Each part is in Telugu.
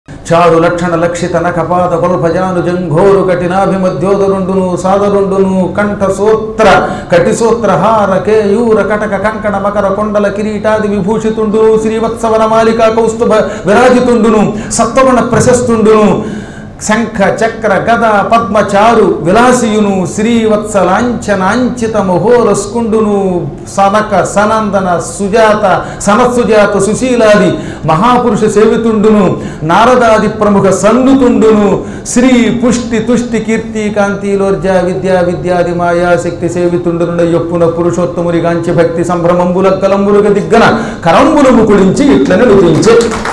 చారు లక్షణ లక్షిత నకపాత కొల్పజాను జంఘోరు కఠినాభిమధ్యోదరుండును సాదరుండును కంఠ సూత్ర కటిసూత్ర హార కేయూర కటక కంకణ మకర కొండల కిరీటాది విభూషితుండును శ్రీవత్సవన మాలికా కౌస్తుభ విరాజితుండును సత్వగుణ ప్రశస్తుండును శంఖ చక్ర గద పద్మచారు విలాసియును శ్రీవత్సలాంఛనాంచిత మహోరస్కుండును సనక సనందన సుజాత సనత్సుజాత సుశీలాది మహాపురుష సేవితుండును నారదాది ప్రముఖ సన్నుతుండును శ్రీ పుష్టి తుష్టి కీర్తి కాంతిలోర్జ విద్యా విద్యాది మాయా శక్తి సేవితుండును యొప్పున పురుషోత్తముని గాంచి భక్తి సంభ్రమంబుల కలంబులుగ దిగ్గన కరంబులు ముకుడించి ఇట్లని రుచించే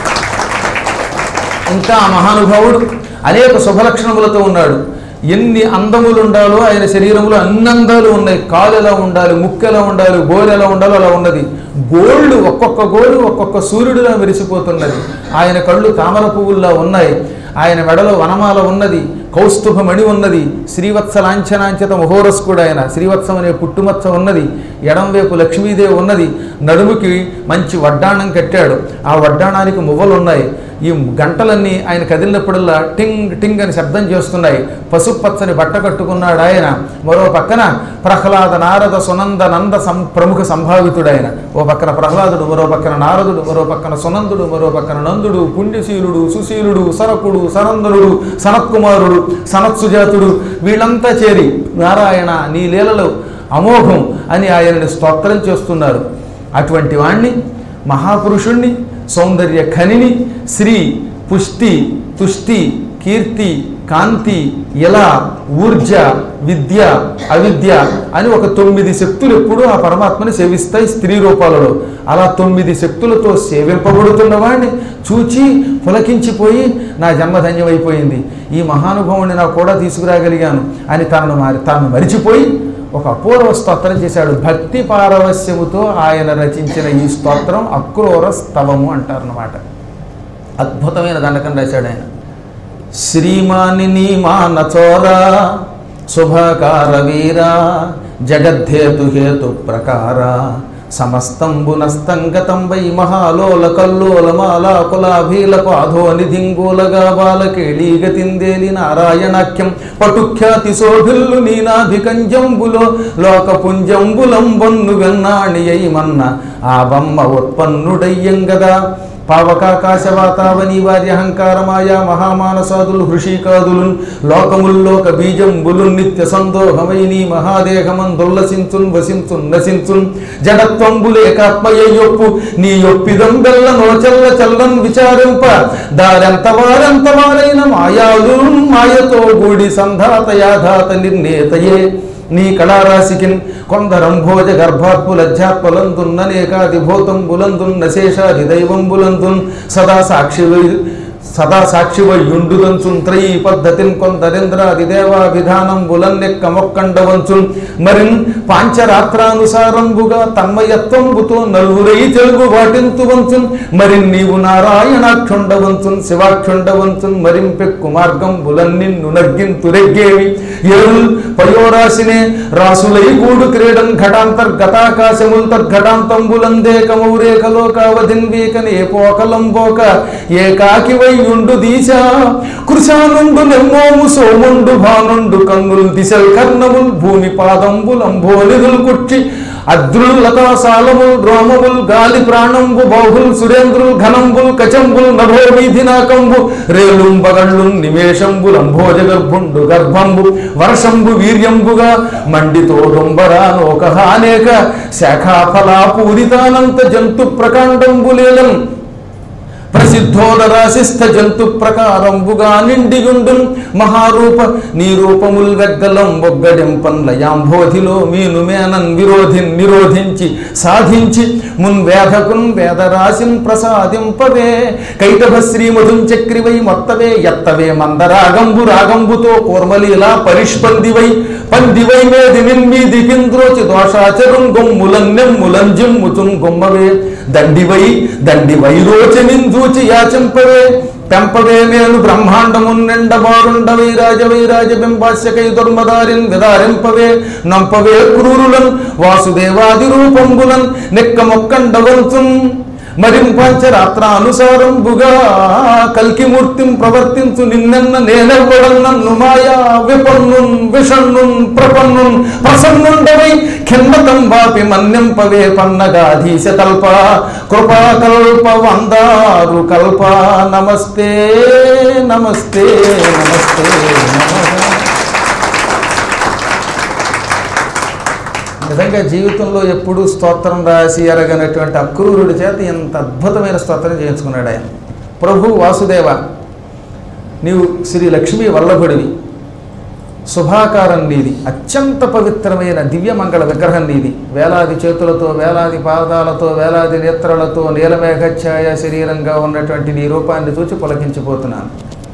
ఇంకా ఆ మహానుభావుడు అనేక శుభలక్షణములతో ఉన్నాడు ఎన్ని అందములు ఉండాలో ఆయన శరీరంలో అన్ని అందాలు ఉన్నాయి కాలు ఎలా ఉండాలి ముక్కు ఎలా ఉండాలి గోలు ఎలా ఉండాలో అలా ఉన్నది గోళ్ళు ఒక్కొక్క గోలు ఒక్కొక్క సూర్యుడిలా మెరిసిపోతున్నది ఆయన కళ్ళు తామర పువ్వుల్లా ఉన్నాయి ఆయన మెడలో వనమాల ఉన్నది కౌస్తుభమణి ఉన్నది శ్రీవత్స లాంఛనాంచిత మహోరస్కుడు ఆయన శ్రీవత్సం అనే పుట్టుమచ్చ ఉన్నది ఎడంవైపు లక్ష్మీదేవి ఉన్నది నడుముకి మంచి వడ్డాణం కట్టాడు ఆ వడ్డాణానికి మువ్వలు ఉన్నాయి ఈ గంటలన్నీ ఆయన కదిలినప్పుడల్లా టింగ్ టింగ్ అని శబ్దం చేస్తున్నాయి పసుపచ్చని బట్ట కట్టుకున్నాడు ఆయన మరో పక్కన ప్రహ్లాద నారద సునంద నంద సం ప్రముఖ సంభావితుడు ఆయన ఓ పక్కన ప్రహ్లాదుడు మరో పక్కన నారదుడు మరో పక్కన సునందుడు మరో పక్కన నందుడు పుణ్యశీలుడు సుశీలుడు సరకుడు సనందనుడు సనత్కుమారుడు సనత్సుజాతుడు వీళ్ళంతా చేరి నారాయణ నీ లీలలు అమోఘం అని ఆయనని స్తోత్రం చేస్తున్నారు అటువంటి వాణ్ణి మహాపురుషుణ్ణి సౌందర్య ఖనిని శ్రీ పుష్టి తుష్టి కీర్తి కాంతి ఇలా ఊర్జ విద్య అవిద్య అని ఒక తొమ్మిది శక్తులు ఎప్పుడూ ఆ పరమాత్మని సేవిస్తాయి స్త్రీ రూపాలలో అలా తొమ్మిది శక్తులతో సేవింపబడుతున్న వాడిని చూచి పులకించిపోయి నా జన్మధన్యమైపోయింది ఈ మహానుభావుని నా కూడా తీసుకురాగలిగాను అని తనను మారి తాను మరిచిపోయి ఒక అపూర్వ స్తోత్రం చేశాడు భక్తి పారవస్యముతో ఆయన రచించిన ఈ స్తోత్రం అక్రూర స్తవము అంటారన్నమాట అద్భుతమైన దండకం రాశాడు ఆయన శ్రీమాని నీమాన చోరా శుభకార వీరా జగద్ధేతు హేతు ప్రకార సమస్తంబునస్తంగతం వై మహాలోల కల్లోల మాలా కులాభీల పాధో నిధింగూలగా బాలకేళీగతిందేలి నారాయణాఖ్యం పటుఖ్యాతి శోభిల్లు నీనాభికంజంబులో లోకపుంజంబులం బొన్ను వెన్నాణియై మన్న ఆ బొమ్మ ఉత్పన్నుడయ్యంగదా పావకాకాశవాతావని వారి అహంకారమాయా మహామానసాదులు హృషికాదులు లోకముల్లోక బీజంబులు నిత్య సందోహమై నీ మహాదేహమందుల్లసించున్ వసించున్ నసించున్ జడత్వంబులేకాత్మయ్యొప్పు నీ యొప్పిదం బెల్ల నోచల్ల చల్లన్ విచారింప దారెంత వారెంత వారైన మాయాలు మాయతో గూడి సంధాత యాధాత నిర్ణేతయే నీ కళారాశికిన్ కొందరంభోజ గర్భాత్ములధ్యాత్మలందున్ననేకాది భూతంబులందున్న శేషాది దైవంబులందున్ సదా సాక్షి సదా సాక్షివయ్యుండుదంచున్ త్రయీ పద్ధతిన్ కొందరింద్రాది దేవా విధానం బులన్నెక్క మొక్కండవంచున్ మరిన్ పాంచరాత్రానుసారంబుగా తన్మయత్వంబుతో నలుగురై తెలుగు వాటింతువంచున్ మరిన్ నీవు నారాయణాక్షుండవంచున్ శివాక్షుండవంచున్ మరింపెక్కు మార్గం బులన్నిన్ను నగ్గింతురెగ్గేవి ఎరుల్ పయోరాశినే రాసులై గూడు క్రీడన్ ఘటాంతర్గతాకాశముల్ తద్ఘటాంతంబులందేకమౌరేకలోకావధిన్ వీకనే పోకలంబోక ఏకాకి వయ్యుండు దీశ కృశానుండు నిర్మోము సోముండు భానుండు కన్నుల్ దిశల్ కర్ణముల్ భూమి పాదంబులంబోనిదుల్ కుక్షి అద్రుల్ లతాసాలముల్ రోమముల్ గాలి ప్రాణంబు బాహుల్ సురేంద్రుల్ ఘనంబుల్ కచంబుల్ నభో వీధినాకంబు రేలుం బగళ్ళుం నిమేషంబుల్ అంభోజ గర్భుండు గర్భంబు వర్షంబు వీర్యంబుగా మండితో డొంబరా నోకహానేక శాఖాఫలా పూరితానంత జంతు ప్రకాండంబులేలం ప్రసిద్ధోదరాశిస్థ జంతు ప్రకారంబుగా నిండిగుండున్ మహారూప నీ రూపముల్ వెగ్గలం బొగ్గడెంపన్ లయాంబోధిలో మీను మేనన్ విరోధిన్ నిరోధించి సాధించి మున్ వేధకున్ వేదరాశిన్ ప్రసాదింపవే కైటభ శ్రీమధుం చక్రివై మొత్తవే ఎత్తవే మందరాగంబు రాగంబుతో కూర్మలీలా పరిష్పందివై పందివై మేది నిన్మీది కింద్రోచి దోషాచరున్ గొమ్ములన్ నెమ్ములన్ జిమ్ముతున్ గొమ్మవే దండివై దండివై రోచనిందూచి యాచింపవే పెంపవే మేలు బ్రహ్మాండమున్ నిండ బారుండ వైరాజ వైరాజ బింబాస్యకై దుర్మదారిన్ విదారింపవే నంపవే క్రూరులన్ వాసుదేవాది రూపంబులన్ నెక్క మొక్కండవంతున్ మరిం పంచరాత్రానుసారంబుగా కల్కిమూర్తిం ప్రవర్తించు నిన్నెన్న నేనెవ్వడం నన్ను మాయా విపన్నున్ విషణ్ణున్ ప్రపన్నున్ ప్రసన్నుండవై ఖిన్నతం వాపి మన్యంపవే పన్నగాధీశ కల్ప కృపాకల్ప వందారు కల్ప నమస్తే నమస్తే నమస్తే నమః నిజంగా జీవితంలో ఎప్పుడూ స్తోత్రం రాసి ఎరగనటువంటి అక్రూరుడి చేత ఇంత అద్భుతమైన స్తోత్రం చేయించుకున్నాడు ఆయన ప్రభు వాసుదేవ నీవు శ్రీ లక్ష్మీ వల్లభుడివి శుభాకారం నీది అత్యంత పవిత్రమైన దివ్యమంగళ విగ్రహం నీది వేలాది చేతులతో వేలాది పాదాలతో వేలాది నేత్రలతో నీలమేఘఛాయ శరీరంగా ఉన్నటువంటి నీ రూపాన్ని చూచి పులకించిపోతున్నాను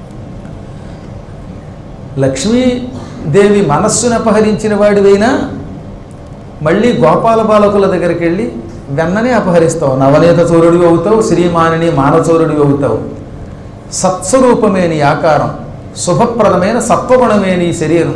లక్ష్మీదేవి మనస్సును అపహరించిన వాడివైనా మళ్ళీ గోపాల బాలకుల దగ్గరికి వెళ్ళి వెన్ననే అపహరిస్తావు నవనీత చోరుడివి అవుతావు శ్రీమానిని మానచోరుడివి అవుతావు సత్స్వరూపమే నీ ఆకారం శుభప్రదమైన సత్వగుణమే నీ శరీరం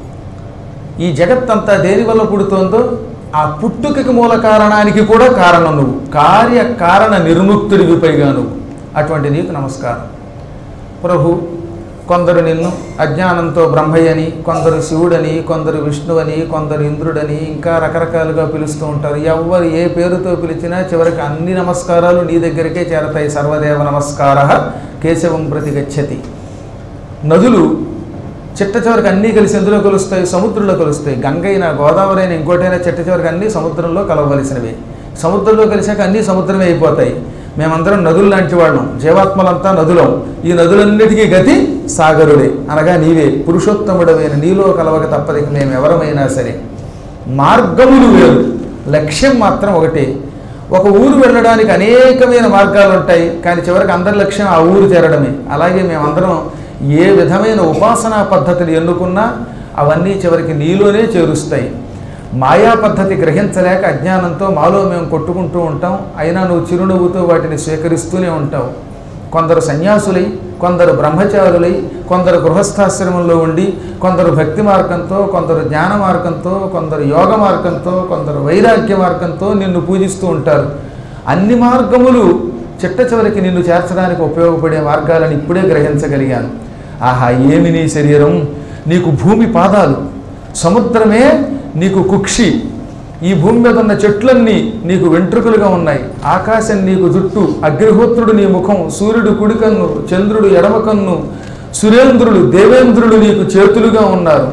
ఈ జగత్తంతా దేని వల్ల పుడుతోందో ఆ పుట్టుకకి మూల కారణానికి కూడా కారణం నువ్వు కార్య కారణ నిర్ముక్తుడివి పైగా నువ్వు అటువంటి నీకు నమస్కారం ప్రభు కొందరు నిన్ను అజ్ఞానంతో బ్రహ్మయ్యని కొందరు శివుడని కొందరు విష్ణువని కొందరు ఇంద్రుడని ఇంకా రకరకాలుగా పిలుస్తూ ఉంటారు ఎవరు ఏ పేరుతో పిలిచినా చివరికి అన్ని నమస్కారాలు నీ దగ్గరికే చేరతాయి సర్వదేవ నమస్కార కేశవం ప్రతి గచ్చతి నదులు చిట్ట చివరికి అన్నీ కలిసి ఎందులో కలుస్తాయి సముద్రంలో కలుస్తాయి గంగైనా గోదావరి అయినా ఇంకోటైనా చిట్ట చివరికి అన్నీ సముద్రంలో కలవలసినవి సముద్రంలో కలిసాక అన్నీ సముద్రమే అయిపోతాయి మేమందరం నదులు లాంటి వాళ్ళం జీవాత్మలంతా నదులం ఈ నదులన్నిటికీ గతి సాగరుడే అనగా నీవే పురుషోత్తముడమైన నీలో కలవక తప్పదికి మేము ఎవరమైనా సరే మార్గములు వేరు లక్ష్యం మాత్రం ఒకటే ఒక ఊరు వెళ్ళడానికి అనేకమైన మార్గాలు ఉంటాయి కానీ చివరికి అందరి లక్ష్యం ఆ ఊరు చేరడమే అలాగే మేమందరం ఏ విధమైన ఉపాసనా పద్ధతిని ఎన్నుకున్నా అవన్నీ చివరికి నీలోనే చేరుస్తాయి మాయా పద్ధతి గ్రహించలేక అజ్ఞానంతో మాలో మేము కొట్టుకుంటూ ఉంటాం అయినా నువ్వు చిరునవ్వుతో వాటిని స్వీకరిస్తూనే ఉంటావు కొందరు సన్యాసులై కొందరు బ్రహ్మచారులై కొందరు గృహస్థాశ్రమంలో ఉండి కొందరు భక్తి మార్గంతో కొందరు జ్ఞాన మార్గంతో కొందరు యోగ మార్గంతో కొందరు వైరాగ్య మార్గంతో నిన్ను పూజిస్తూ ఉంటారు అన్ని మార్గములు చిట్ట చివరికి నిన్ను చేర్చడానికి ఉపయోగపడే మార్గాలను ఇప్పుడే గ్రహించగలిగాను ఆహా ఏమి నీ శరీరం నీకు భూమి పాదాలు సముద్రమే నీకు కుక్షి ఈ భూమి మీద ఉన్న చెట్లన్నీ నీకు వెంట్రుకలుగా ఉన్నాయి ఆకాశం నీకు జుట్టు అగ్నిహోత్రుడు నీ ముఖం సూర్యుడు కుడికన్ను చంద్రుడు ఎడమ కన్ను సురేంద్రుడు దేవేంద్రుడు నీకు చేతులుగా ఉన్నారు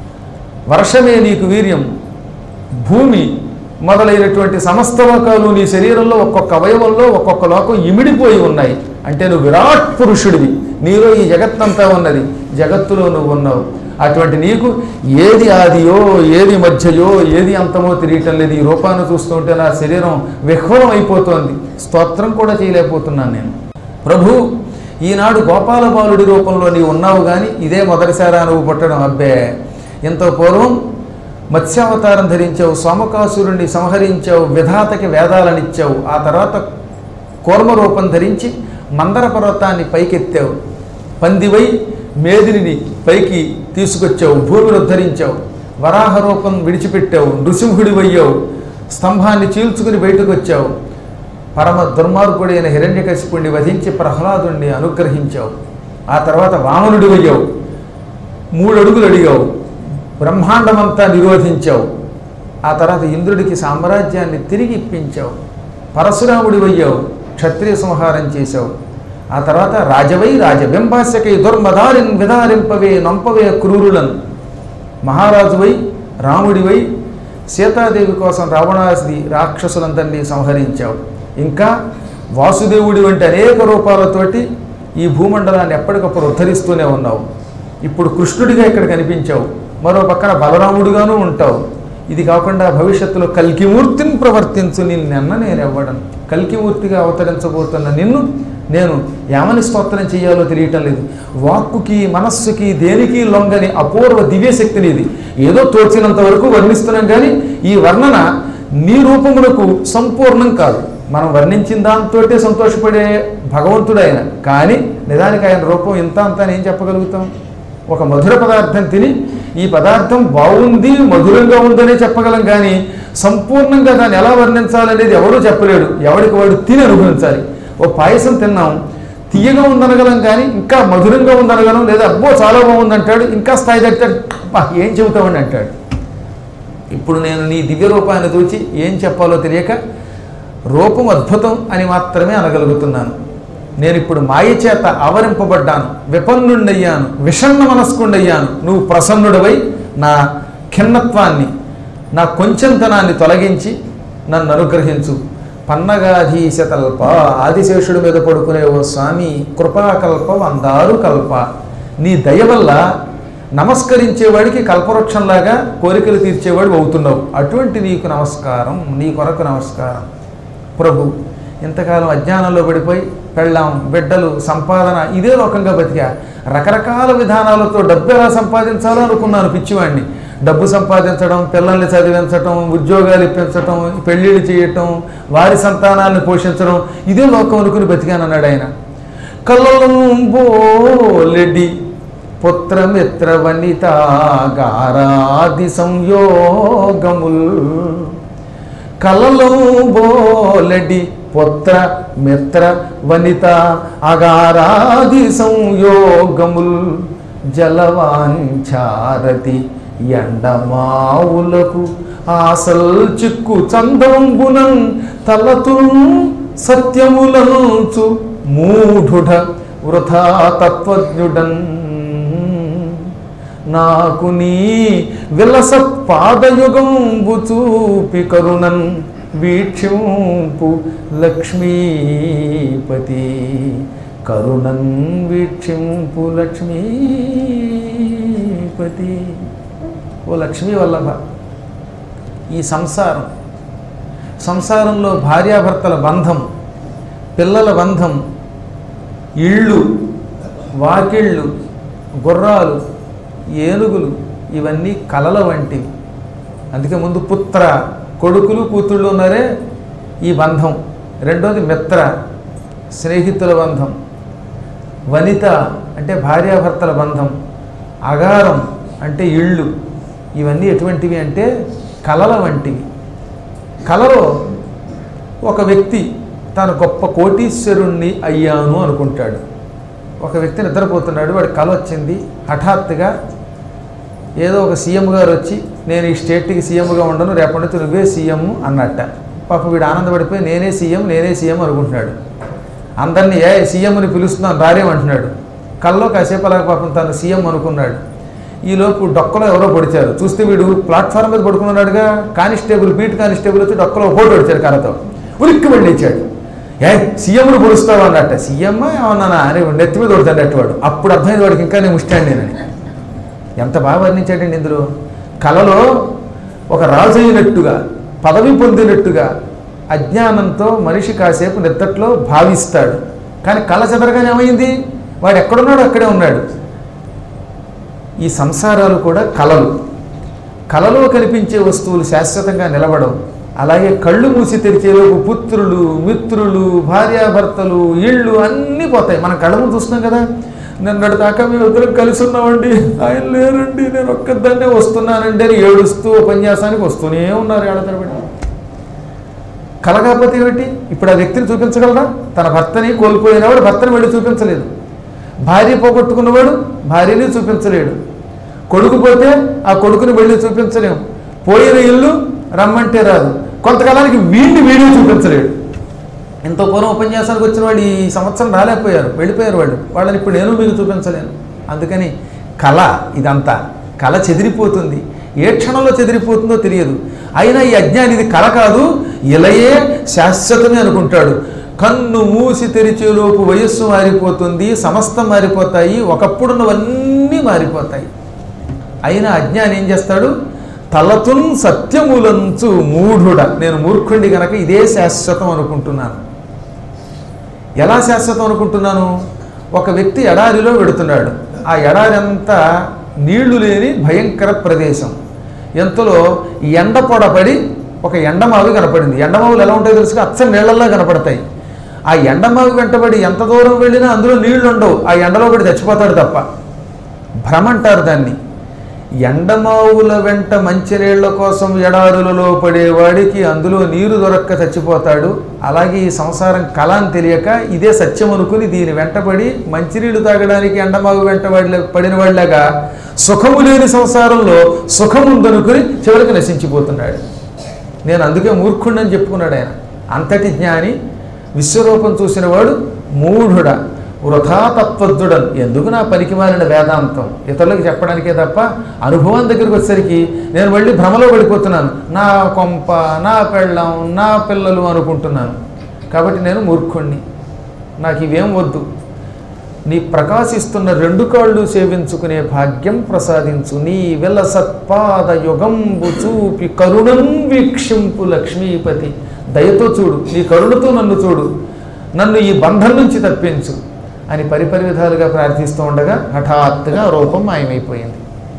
వర్షమే నీకు వీర్యం భూమి మొదలైనటువంటి సమస్త లోకాలు నీ శరీరంలో ఒక్కొక్క అవయవంలో ఒక్కొక్క లోకం ఇమిడిపోయి ఉన్నాయి అంటే నువ్వు విరాట్ పురుషుడివి నీలో ఈ జగత్తంతా ఉన్నది జగత్తులో నువ్వు ఉన్నావు అటువంటి నీకు ఏది ఆదియో ఏది మధ్యయో ఏది అంతమో తెలియటం లేదు ఈ రూపాన్ని చూస్తుంటే నా శరీరం విహ్వలం అయిపోతోంది స్తోత్రం కూడా చేయలేకపోతున్నాను నేను ప్రభు ఈనాడు గోపాల బాలుడి రూపంలో నీవు ఉన్నావు కానీ ఇదే మొదటిసారా నువ్వు పుట్టడం అబ్బే ఎంతో పూర్వం మత్స్యావతారం ధరించావు సోమకాసురుణ్ణి సంహరించావు విధాతకి వేదాలనిచ్చావు ఆ తర్వాత కూర్మ రూపం ధరించి మందర పర్వతాన్ని పైకెత్తావు పందివై మేదిని పైకి తీసుకొచ్చావు భూమిని ఉద్ధరించావు వరాహ రూపం విడిచిపెట్టావు నృసింహుడివయ్యావు స్తంభాన్ని చీల్చుకుని బయటకు వచ్చావు పరమ దుర్మార్గుడైన హిరణ్యకశిపుణ్ణి వధించి ప్రహ్లాదుణ్ణి అనుగ్రహించావు ఆ తర్వాత వామనుడివయ్యావు మూడు అడుగులు అడిగావు బ్రహ్మాండమంతా నిరోధించావు ఆ తర్వాత ఇంద్రుడికి సామ్రాజ్యాన్ని తిరిగి ఇప్పించావు పరశురాముడివయ్యావు క్షత్రియ సంహారం చేశావు ఆ తర్వాత రాజవై రాజబింబాస్యకై దుర్మదారిన్ విదారింపవే నొంపవే క్రూరులను మహారాజువై రాముడివై సీతాదేవి కోసం రావణాది రాక్షసులందరినీ సంహరించావు ఇంకా వాసుదేవుడి వంటి అనేక రూపాలతోటి ఈ భూమండలాన్ని ఎప్పటికప్పుడు ఉద్ధరిస్తూనే ఉన్నావు ఇప్పుడు కృష్ణుడిగా ఇక్కడ కనిపించావు మరో పక్కన బలరాముడిగాను ఉంటావు ఇది కాకుండా భవిష్యత్తులో కల్కిమూర్తిని ప్రవర్తించు నిన్నెన్న నేను ఇవ్వడం కల్కిమూర్తిగా అవతరించబోతున్న నిన్ను నేను ఏమని స్తోత్రం చేయాలో తెలియటం లేదు వాక్కుకి మనస్సుకి దేనికి లొంగని అపూర్వ దివ్యశక్తిని ఇది ఏదో తోచినంత వరకు వర్ణిస్తున్నాం కానీ ఈ వర్ణన నీ రూపములకు సంపూర్ణం కాదు మనం వర్ణించిన దాంతోటే సంతోషపడే భగవంతుడు ఆయన కానీ నిజానికి ఆయన రూపం ఇంత అంత అని ఏం చెప్పగలుగుతాం ఒక మధుర పదార్థం తిని ఈ పదార్థం బాగుంది మధురంగా ఉందనే చెప్పగలం కానీ సంపూర్ణంగా దాన్ని ఎలా వర్ణించాలనేది ఎవడూ చెప్పలేడు ఎవడికి వాడు తిని అనుభవించాలి ఓ పాయసం తిన్నాం తీయగా ఉందనగలం కానీ ఇంకా మధురంగా ఉందనగలం లేదా అబ్బో చాలా బాగుందంటాడు ఇంకా స్థాయి తగ్గుతాడు "అబ్బా, ఏం చెబుతామని అంటాడు ఇప్పుడు నేను నీ దివ్య రూపాన్ని చూచి ఏం చెప్పాలో తెలియక రూపం అద్భుతం అని మాత్రమే అనగలుగుతున్నాను నేను ఇప్పుడు మాయ చేత ఆవరింపబడ్డాను విపన్నుండయ్యాను విషన్న మనస్కుండయ్యాను నువ్వు ప్రసన్నుడవై నా ఖిన్నత్వాన్ని నా కొంచెంతనాన్ని తొలగించి నన్ను అనుగ్రహించు పన్నగాధీశ తల్ప ఆదిశేషుడి మీద పడుకునే ఓ స్వామి కృపాకల్ప వందారు కల్ప నీ దయ వల్ల నమస్కరించేవాడికి కల్పవృక్షంలాగా కోరికలు తీర్చేవాడు అవుతున్నావు అటువంటి నీకు నమస్కారం నీ కొరకు నమస్కారం ప్రభు ఇంతకాలం అజ్ఞానంలో పడిపోయి పెళ్ళాం బిడ్డలు సంపాదన ఇదే లోకంగా బతికా రకరకాల విధానాలతో డబ్బు ఎలా సంపాదించాలో అనుకున్నాను పిచ్చివాడిని డబ్బు సంపాదించడం పిల్లల్ని చదివించడం ఉద్యోగాలు ఇప్పించడం పెళ్ళిళ్ళు చేయటం వారి సంతానాన్ని పోషించడం ఇదే లోకం అనుకుని బతికానన్నాడు ఆయన కళ్ళంబోలెడి పుత్రమిత్ర వనితాగారాది సంయోగముల్ కలలో బోలెడి పుత్ర మిత్ర వనిత అగారాది సంయోగముల్ జలవాంఛారతి ఎండమావులకు ఆసల్ చిక్కు చందంబునం తలతు సత్యములంచు మూఢుడ వృథా తత్వజ్ఞుడన్ నాకు నీ విలస పాదయుగంబు చూపి కరుణన్ వీక్షింపు లక్ష్మీపతి కరుణన్ వీక్షింపు లక్ష్మీపతి ఓ లక్ష్మీ వల్లభ ఈ సంసారం సంసారంలో భార్యాభర్తల బంధం పిల్లల బంధం ఇళ్ళు వాకిళ్ళు గుర్రాలు ఏనుగులు ఇవన్నీ కలల వంటివి అందుకే ముందు పుత్ర కొడుకులు కూతుళ్ళు ఉన్నారే ఈ బంధం రెండోది మిత్ర స్నేహితుల బంధం వనిత అంటే భార్యాభర్తల బంధం అగారం అంటే ఇళ్ళు ఇవన్నీ ఎటువంటివి అంటే కలల వంటివి కలలో ఒక వ్యక్తి తాను గొప్ప కోటీశ్వరుణ్ణి అయ్యాను అనుకుంటాడు ఒక వ్యక్తి నిద్రపోతున్నాడు వాడి కల వచ్చింది హఠాత్తుగా ఏదో ఒక సీఎం గారు వచ్చి నేను ఈ స్టేట్కి సీఎంగా ఉండను రేపటి నుంచి నువ్వే సీఎం అన్నట్ట పాప వీడు ఆనందపడిపోయి నేనే సీఎం నేనే సీఎం అనుకుంటున్నాడు అందరినీ ఏ సీఎంని పిలుస్తున్నాను రారేమంటున్నాడు కల్లో కాసేపు అలాగ పాపం తను సీఎం అనుకున్నాడు ఈలోపు డొక్కలో ఎవరో పొడిచారు చూస్తే వీడు ప్లాట్ఫామ్ మీద పడుకున్నాడుగా కానిస్టేబుల్ బీట్ కానిస్టేబుల్ వచ్చి డొక్కలో ఫోటో పొడిచాడు కర్రతో ఉలిక్కి వెళ్ళి ఇచ్చాడు ఏ సీఎంను పొడుస్తావు అన్నట్ట సీఎం ఏమన్నా అని నెత్తి మీద కొడుతాడట్టు వాడు అప్పుడు అర్థమైంది వాడికి ఇంకా నేను ముష్టాను నేనని ఎంత బాగా వర్ణించాడండి ఇందులో కలలో ఒక రాజు అయినట్టుగా పదవి పొందినట్టుగా అజ్ఞానంతో మనిషి కాసేపు నిద్దట్లో భావిస్తాడు కానీ కళ చెదరగానే ఏమైంది వాడు ఎక్కడున్నాడు అక్కడే ఉన్నాడు ఈ సంసారాలు కూడా కళలు కళలో కనిపించే వస్తువులు శాశ్వతంగా నిలబడవు అలాగే కళ్ళు మూసి తెరిచేలోపు పుత్రులు మిత్రులు భార్యాభర్తలు ఇళ్ళు అన్నీ పోతాయి మనం కళ్ళ ముందు చూస్తున్నాం కదా నిన్నటి దాకా మేము ఇద్దరం కలిసి ఉన్నామండి ఆయన లేరండి నేను ఒక్కదాన్నే వస్తున్నానండి అని ఏడుస్తూ ఉపన్యాసానికి వస్తూనే ఉన్నారు ఏళ్ళ తరబడి కల కాకపోతే ఏమిటి ఇప్పుడు ఆ వ్యక్తిని చూపించగలరా తన భర్తని కోల్పోయినవాడు భర్తని వెళ్ళి చూపించలేదు భార్య పోగొట్టుకున్నవాడు భార్యని చూపించలేడు కొడుకు పోతే ఆ కొడుకుని వెళ్ళి చూపించలేము పోయిన ఇల్లు రమ్మంటే రాదు కొంతకాలానికి వీడిని వీడిని చూపించలేడు ఎంతో పూర్వం ఉపన్యాసానికి వచ్చిన వాళ్ళు ఈ సంవత్సరం రాలేకపోయారు వెళ్ళిపోయారు వాళ్ళు వాళ్ళని ఇప్పుడు నేను మీకు చూపించలేను అందుకని కళ ఇదంతా కళ చెదిరిపోతుంది ఏ క్షణంలో చెదిరిపోతుందో తెలియదు అయినా ఈ అజ్ఞాని ఇది కళ కాదు ఇలయే శాశ్వతమే అనుకుంటాడు కన్ను మూసి తెరిచేలోపు వయస్సు మారిపోతుంది సమస్తం మారిపోతాయి ఒకప్పుడున్నవన్నీ మారిపోతాయి అయినా అజ్ఞాని ఏం చేస్తాడు తలతున్ సత్యములంచు మూఢుడ నేను మూర్ఖుండి గనక ఇదే శాశ్వతం అనుకుంటున్నాను ఎలా శాశ్వతం అనుకుంటున్నాను ఒక వ్యక్తి ఎడారిలో వెడుతున్నాడు ఆ ఎడారి అంతా నీళ్లు లేని భయంకర ప్రదేశం ఎంతలో ఎండ పొడపడి ఒక ఎండమావి కనపడింది ఎండమావులు ఎలా ఉంటాయో తెలుసుగా అచ్చం నీళ్ళల్లో కనపడతాయి ఆ ఎండమావి వెంటబడి ఎంత దూరం వెళ్ళినా అందులో నీళ్లు ఉండవు ఆ ఎండలో పడి చచ్చిపోతాడు తప్ప భ్రమ అంటారు దాన్ని ఎండమావుల వెంట మంచినీళ్ల కోసం ఎడారులలో పడేవాడికి అందులో నీరు దొరక్క చచ్చిపోతాడు అలాగే ఈ సంసారం కళ అని తెలియక ఇదే సత్యం అనుకుని దీని వెంటబడి మంచినీళ్లు తాగడానికి ఎండమావు వెంట వాడి పడిన వాళ్ళగా సుఖము లేని సంసారంలో సుఖముందనుకుని చివరికి నశించిపోతున్నాడు నేను అందుకే మూర్ఖుడని చెప్పుకున్నాడు ఆయన అంతటి జ్ఞాని విశ్వరూపం చూసిన వాడు మూఢుడ వృథా తత్వజ్ఞుడన్ ఎందుకు నా పనికి మారిన వేదాంతం ఇతరులకు చెప్పడానికే తప్ప అనుభవం దగ్గరికి వచ్చేసరికి నేను మళ్ళీ భ్రమలో పడిపోతున్నాను నా కొంప నా పెళ్ళం నా పిల్లలు అనుకుంటున్నాను కాబట్టి నేను మూర్ఖుణ్ణి నాకు ఇవేం వద్దు నీ ప్రకాశిస్తున్న రెండు కాళ్ళు సేవించుకునే భాగ్యం ప్రసాదించు నీ వెల సత్పాద యుగంబు చూపి కరుణం వీక్షింపు లక్ష్మీపతి దయతో చూడు నీ కరుణతో నన్ను చూడు నన్ను ఈ బంధం నుంచి తప్పించు అని పరిపరి విధాలుగా ప్రార్థిస్తూ ఉండగా హఠాత్తుగా రూపం మాయమైపోయింది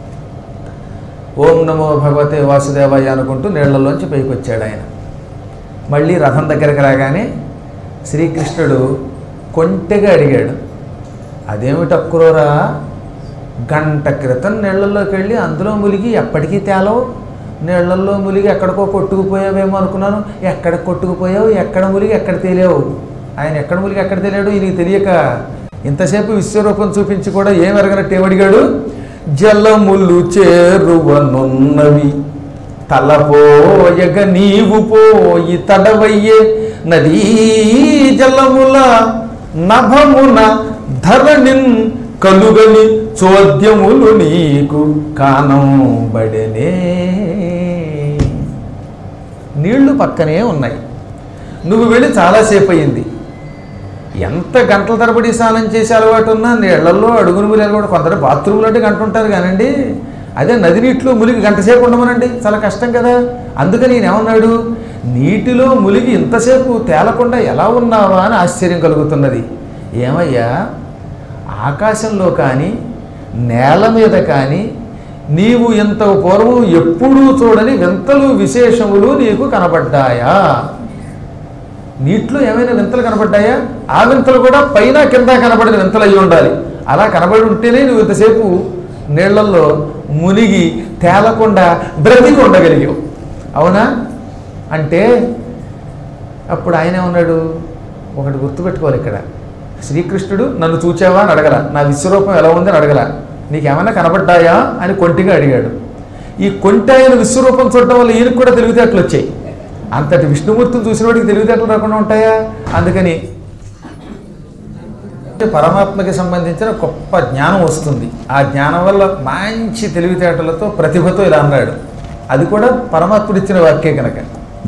ఓం నమో భగవతే వాసుదేవాయ అనుకుంటూ నీళ్లలోంచి పైకి వచ్చాడు ఆయన మళ్ళీ రథం దగ్గరికి రాగానే శ్రీకృష్ణుడు కొంటెగా అడిగాడు అదేమిటక్కురోరా గంట క్రితం నీళ్లలోకి వెళ్ళి అందులో ములిగి ఎప్పటికీ తేలవు నీళ్లల్లో ములిగి ఎక్కడికో కొట్టుకుపోయావేమో అనుకున్నాను ఎక్కడ కొట్టుకుపోయావు ఎక్కడ ములిగి ఎక్కడ తేలావు ఆయన ఎక్కడ ములిగి ఎక్కడ తేలాడు ఈయనకి తెలియక ఇంతసేపు విశ్వరూపం చూపించి కూడా ఏం ఎరగనట్టు ఏమడిగాడు జలములు చేరువనున్నవి తలపోయగ నీవు పోయి తడవయ్యే నదీ జలముల నభమున ధరణిన్ కలుగని చోద్యములు నీకు కానంబడనే నీళ్లు పక్కనే ఉన్నాయి నువ్వు వెళ్ళి చాలాసేపు అయింది ఎంత గంటల తరబడి స్నానం చేసే అలవాటు ఉన్నా నీళ్లలో అడుగును ములిగి కూడా కొందరు బాత్రూంలో అంటే గంట ఉంటారు కానండి అదే నది నీటిలో ములిగి గంట సేపు ఉండమనండి చాలా కష్టం కదా అందుకని ఈయన ఏమన్నాడు నీటిలో ములిగి ఇంతసేపు తేలకుండా ఎలా ఉన్నావా అని ఆశ్చర్యం కలుగుతున్నది ఏమయ్యా ఆకాశంలో కానీ నేల మీద కానీ నీవు ఇంత పూర్వం ఎప్పుడూ చూడని వింతలు విశేషములు నీకు కనబడ్డాయా నీటిలో ఏమైనా వింతలు కనబడ్డాయా ఆ వింతలు కూడా పైన కింద కనబడిన వింతలు అయి ఉండాలి అలా కనబడి ఉంటేనే నువ్వు ఇంతసేపు నీళ్లలో మునిగి తేలకుండా బ్రతికి ఉండగలిగావు అవునా అంటే అప్పుడు ఆయన ఉన్నాడు ఒకటి గుర్తుపెట్టుకోవాలి ఇక్కడ శ్రీకృష్ణుడు నన్ను చూచావా అని అడగల నా విశ్వరూపం ఎలా ఉంది అని అడగల నీకేమైనా కనబడ్డాయా అని కొంటిగా అడిగాడు ఈ కొంటి ఆయన విశ్వరూపం చూడటం వల్ల ఈయనకు కూడా తెలివితేటలు వచ్చాయి అంతటి విష్ణుమూర్తిని చూసిన వాడికి తెలివితేటలు రాకుండా ఉంటాయా అందుకని పరమాత్మకి సంబంధించిన గొప్ప జ్ఞానం వస్తుంది ఆ జ్ఞానం వల్ల మంచి తెలివితేటలతో ప్రతిభతో ఇలా అన్నాడు అది కూడా పరమాత్ముడు ఇచ్చిన వాక్యే కనుక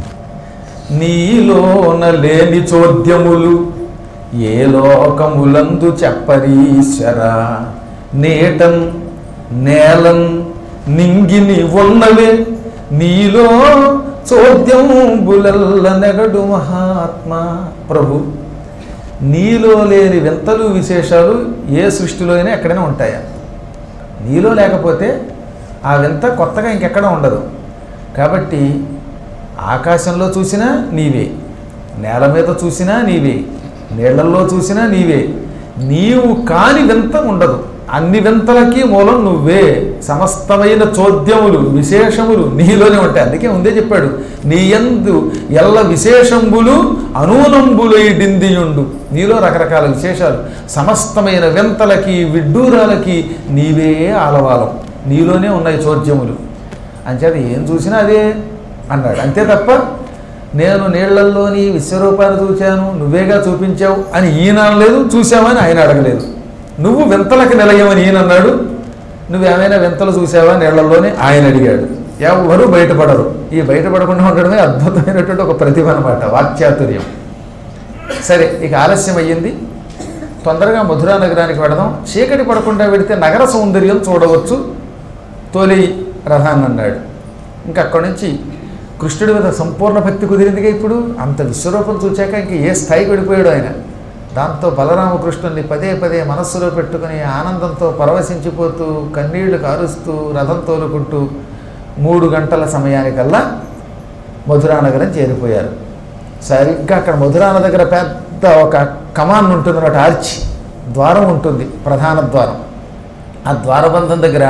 నీలోన లేని చోద్యములు ఏ లోకములందు చెప్పరీశ్వర నేటన్ నేలన్ నింగిని ఉన్నవే నీలో చోద్యములల్ల నెగడు మహాత్మా ప్రభు నీలో లేని వింతలు విశేషాలు ఏ సృష్టిలో అయినా ఎక్కడైనా ఉంటాయా నీలో లేకపోతే ఆ వింత కొత్తగా ఇంకెక్కడ ఉండదు కాబట్టి ఆకాశంలో చూసినా నీవే నేల మీద చూసినా నీవే నీళ్లలో చూసినా నీవే నీవు కాని వింత ఉండదు అన్ని వింతలకి మూలం నువ్వే సమస్తమైన చోద్యములు విశేషములు నీలోనే ఉంటాయి అందుకే ముందే చెప్పాడు నీ యందు ఎల్ల విశేషంబులు అనూనంబులైడిందియుండు నీలో రకరకాల విశేషాలు సమస్తమైన వింతలకి విడ్డూరాలకి నీవే ఆలవాలం నీలోనే ఉన్నాయి చోద్యములు అంచేత ఏం చూసినా అదే అన్నాడు అంతే తప్ప నేను నీళ్లల్లోని విశ్వరూపాన్ని చూశాను నువ్వేగా చూపించావు అని ఈయన అనలేదు చూసావని ఆయన అడగలేదు నువ్వు వింతలకు నిలయమని ఈయన అన్నాడు నువ్వేమైనా వింతలు చూసావా నీళ్లలోనే ఆయన అడిగాడు ఎవరు బయటపడరు ఈ బయటపడకుండా ఉండడమే అద్భుతమైనటువంటి ఒక ప్రతిభ అనమాట వాక్చాతుర్యం సరే ఇక ఆలస్యం అయ్యింది తొందరగా మధురా నగరానికి వెడదాం చీకటి పడకుండా వెడితే నగర సౌందర్యం చూడవచ్చు తోలి రథాన్ని అన్నాడు ఇంకా అక్కడి నుంచి కృష్ణుడి మీద సంపూర్ణ భక్తి కుదిరిందిగా ఇప్పుడు అంత విశ్వరూపం చూచాక ఇంక ఏ స్థాయికి వెళ్ళిపోయాడు ఆయన దాంతో బలరామకృష్ణుల్ని పదే పదే మనస్సులో పెట్టుకుని ఆనందంతో పరవశించిపోతూ కన్నీళ్లు కారుస్తూ రథం తోలుకుంటూ మూడు గంటల సమయానికల్లా మధురానగరం చేరిపోయారు సరిగ్గా అక్కడ మధురాన దగ్గర పెద్ద ఒక కమాన్ ఉంటుంది అన్నమాట ఆర్చి ద్వారం ఉంటుంది ప్రధాన ద్వారం ఆ ద్వారబంధం దగ్గర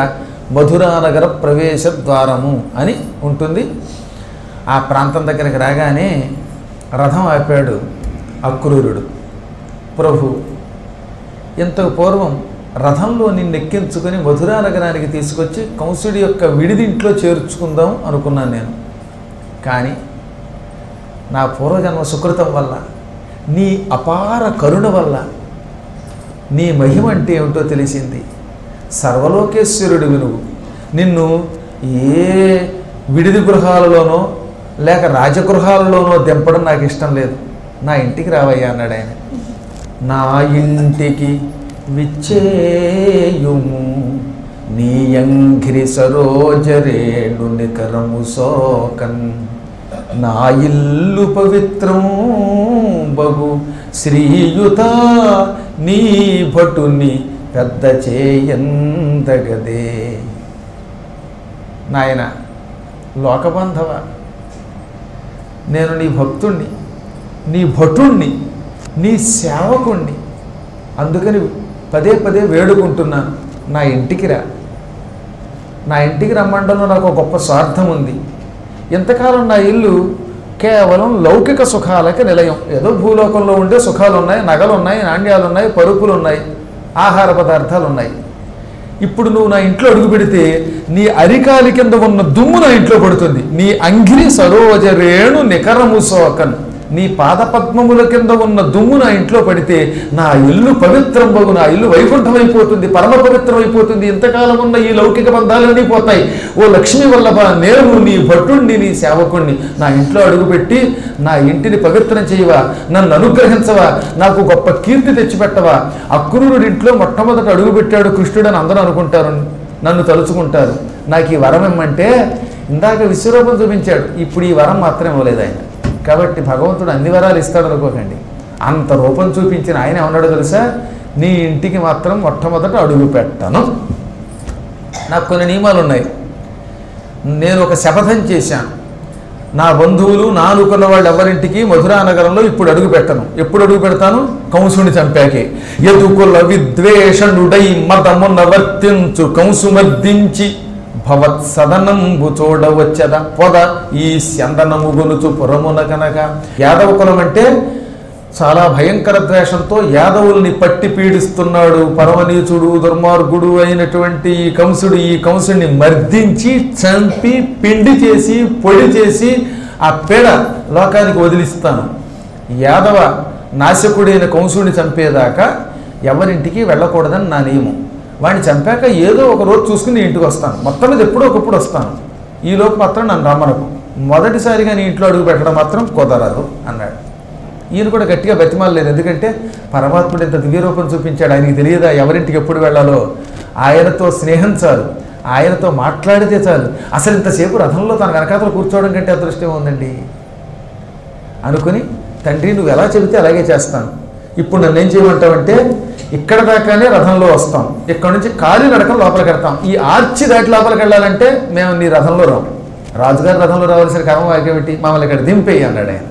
మధురానగర ప్రవేశ ద్వారము అని ఉంటుంది ఆ ప్రాంతం దగ్గరికి రాగానే రథం ఆపాడు అక్రూరుడు ప్రభు ఇంతకు పూర్వం రథంలో నిన్ను ఎక్కించుకొని మధురా నగరానికి తీసుకొచ్చి కంసుడి యొక్క విడిదింట్లో చేర్చుకుందాం అనుకున్నాను నేను కానీ నా పూర్వజన్మ సుకృతం వల్ల నీ అపార కరుణ వల్ల నీ మహిమ అంటే ఏమిటో తెలిసింది సర్వలోకేశ్వరుడివి నువ్వు నిన్ను ఏ విడిది గృహాలలోనో లేక రాజగృహాలలోనో దింపడం నాకు ఇష్టం లేదు నా ఇంటికి రావయ్యా అన్నాడు ఆయన నా ఇంటికి విచ్చేయుము నీ అంఘ్రి సరోజరేణు నికరము సోకన్ నా ఇల్లు పవిత్రం బగు శ్రీయుత నీ భటుని పెద్ద చేయందగదే నాయన లోకబంధవ నేను నీ భక్తుణ్ణి నీ భటుణ్ణి నీ సేవకుణ్ణి అందుకని పదే పదే వేడుకుంటున్నాను నా ఇంటికి రా నా ఇంటికి రమ్మండంలో నాకు ఒక గొప్ప స్వార్థం ఉంది ఇంతకాలం నా ఇల్లు కేవలం లౌకిక సుఖాలకి నిలయం ఏదో భూలోకంలో ఉండే సుఖాలు ఉన్నాయి నగలు ఉన్నాయి నాణ్యాలు ఉన్నాయి పరుపులు ఉన్నాయి ఆహార పదార్థాలు ఉన్నాయి ఇప్పుడు నువ్వు నా ఇంట్లో అడుగు పెడితే నీ అరికాలి కింద ఉన్న దుమ్ము నా ఇంట్లో పడుతుంది నీ అంగిరి సరోజ రేణు నికరము సోకన్ నీ పాదపద్మముల కింద ఉన్న దుమ్ము నా ఇంట్లో పడితే నా ఇల్లు పవిత్రం బగు నా ఇల్లు వైకుంఠమైపోతుంది పరమ పవిత్రమైపోతుంది ఇంతకాలం ఉన్న ఈ లౌకిక బంధాలన్నీ పోతాయి ఓ లక్ష్మీ వల్లభ నేను నీ భటుణ్ణి నీ సేవకుణ్ణి నా ఇంట్లో అడుగుపెట్టి నా ఇంటిని పవిత్రం చేయవా నన్ను అనుగ్రహించవా నాకు గొప్ప కీర్తి తెచ్చిపెట్టవా అక్రూరుడి ఇంట్లో మొట్టమొదట అడుగుపెట్టాడు కృష్ణుడు అని అందరూ అనుకుంటారు నన్ను తలుచుకుంటారు నాకు ఈ వరం ఇమ్మంటే ఇందాక విశ్వరూపం చూపించాడు ఇప్పుడు ఈ వరం మాత్రం ఇవ్వలేదు ఆయన కాబట్టి భగవంతుడు అన్ని వరాలు ఇస్తాడు అనుకోకండి అంత రూపం చూపించిన ఆయన ఏమన్నాడో తెలుసా నీ ఇంటికి మాత్రం మొట్టమొదట అడుగు పెట్టను నాకు కొన్ని నియమాలు ఉన్నాయి నేను ఒక శపథం చేశాను నా బంధువులు నా అనుకున్న వాళ్ళు ఎవరింటికి మధురా నగరంలో ఇప్పుడు అడుగు పెట్టను ఎప్పుడు అడుగు పెడతాను కంసుని చంపాకే ఎదుకుల విద్వేషణుడై మదమున వర్తించు కంసు మర్దించి భవత్ సదనంబు చూడవచ్చద పొద ఈ స్యందనము గొలుచు పురమున కనుక యాదవ కులం అంటే చాలా భయంకర ద్వేషంతో యాదవుల్ని పట్టి పీడిస్తున్నాడు పరమనీచుడు దుర్మార్గుడు అయినటువంటి ఈ కంసుడు ఈ కంసుడిని మర్దించి చంపి పిండి చేసి పొడి చేసి ఆ పేడ లోకానికి వదిలిస్తాను యాదవ నాశకుడైన కంసుడిని చంపేదాకా ఎవరింటికి వెళ్ళకూడదని నా నియమం వాడిని చంపాక ఏదో ఒక రోజు చూసుకుని నీ ఇంటికి వస్తాను మొత్తం మీద ఎప్పుడో ఒకప్పుడు వస్తాను ఈ లోపు మాత్రం నన్ను రమ్మనకు మొదటిసారిగా నీ ఇంట్లో అడుగు పెట్టడం మాత్రం కుదరదు అన్నాడు ఈయన కూడా గట్టిగా బతిమాలలేదు ఎందుకంటే పరమాత్ముడు ఇంత దివ్యరూపం చూపించాడు ఆయనకి తెలియదా ఎవరింటికి ఎప్పుడు వెళ్ళాలో ఆయనతో స్నేహం చాలు ఆయనతో మాట్లాడితే చాలు అసలు ఇంతసేపు రథంలో తన వెనకాతలు కూర్చోవడం కంటే అదృష్టం ఉందండి అనుకుని తండ్రి నువ్వు ఎలా చెబితే అలాగే చేస్తాను ఇప్పుడు నన్ను ఏం చేయమంటావంటే ఇక్కడ దాకానే రథంలో వస్తాం ఇక్కడ నుంచి కాలి నడక లోపలికి వెళ్తాం ఈ ఆర్చి దాటి లోపలికి వెళ్ళాలంటే మేము నీ రథంలో రాం రాజుగారి రథంలో రావాల్సిన కర్మ వాక్యమిటి మమ్మల్ని ఇక్కడ దింపేయి అన్నాడు ఆయన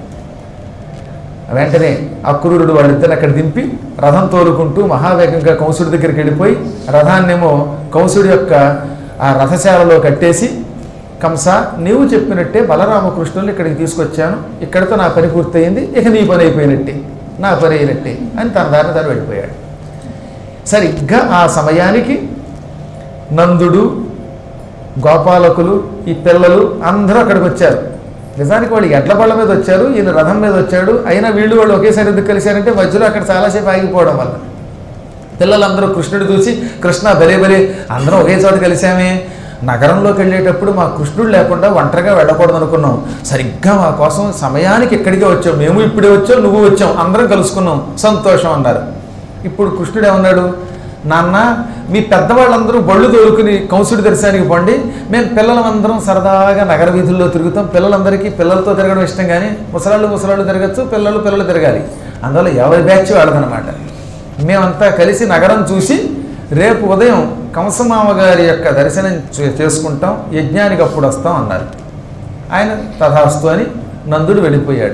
వెంటనే అక్రూరుడు వాళ్ళిద్దరు అక్కడ దింపి రథం తోలుకుంటూ మహావేగంగా కంసుడి దగ్గరికి వెళ్ళిపోయి రథాన్నేమో కంసుడి యొక్క ఆ రథశాలలో కట్టేసి కంస నీవు చెప్పినట్టే బలరామకృష్ణులు ఇక్కడికి తీసుకొచ్చాను ఇక్కడితో నా పని పూర్తయింది ఇక నీ పని అయిపోయినట్టే నా పని అయినట్టే అని తన దారిని తను వెళ్ళిపోయాడు సరిగ్గా ఆ సమయానికి నందుడు గోపాలకులు ఈ పిల్లలు అందరూ అక్కడికి వచ్చారు నిజానికి వాళ్ళు ఎడ్ల బళ్ళ మీద వచ్చారు ఈయన రథం మీద వచ్చాడు అయినా వీళ్ళు వాళ్ళు ఒకేసారి ఎందుకు కలిశారంటే మధ్యలో అక్కడ చాలాసేపు ఆగిపోవడం వల్ల పిల్లలందరూ కృష్ణుడు చూసి కృష్ణ బలే బలే అందరం ఒకే చోట కలిసామే నగరంలోకి వెళ్ళేటప్పుడు మా కృష్ణుడు లేకుండా ఒంటరిగా వెళ్ళకూడదు అనుకున్నాం సరిగ్గా మా కోసం సమయానికి ఇక్కడికే వచ్చాం మేము ఇప్పుడే వచ్చాం నువ్వు వచ్చాం అందరం కలుసుకున్నాం సంతోషం అన్నారు ఇప్పుడు కృష్ణుడు ఏమన్నాడు నాన్న మీ పెద్దవాళ్ళందరూ బళ్ళు తోలుకుని కంసుడి దర్శనానికి పోండి మేము పిల్లలందరం సరదాగా నగర వీధుల్లో తిరుగుతాం పిల్లలందరికీ పిల్లలతో తిరగడం ఇష్టం కానీ ముసలాళ్ళు ముసలాళ్ళు తిరగచ్చు పిల్లలు పిల్లలు తిరగాలి అందువల్ల ఎవరి బ్యాచ్ వాళ్ళదనమాట మేమంతా కలిసి నగరం చూసి రేపు ఉదయం కంసమామ గారి యొక్క దర్శనం చే- చేసుకుంటాం యజ్ఞానికి అప్పుడు వస్తాం అన్నారు ఆయన తథాస్తు అని నందుడు వెళ్ళిపోయాడు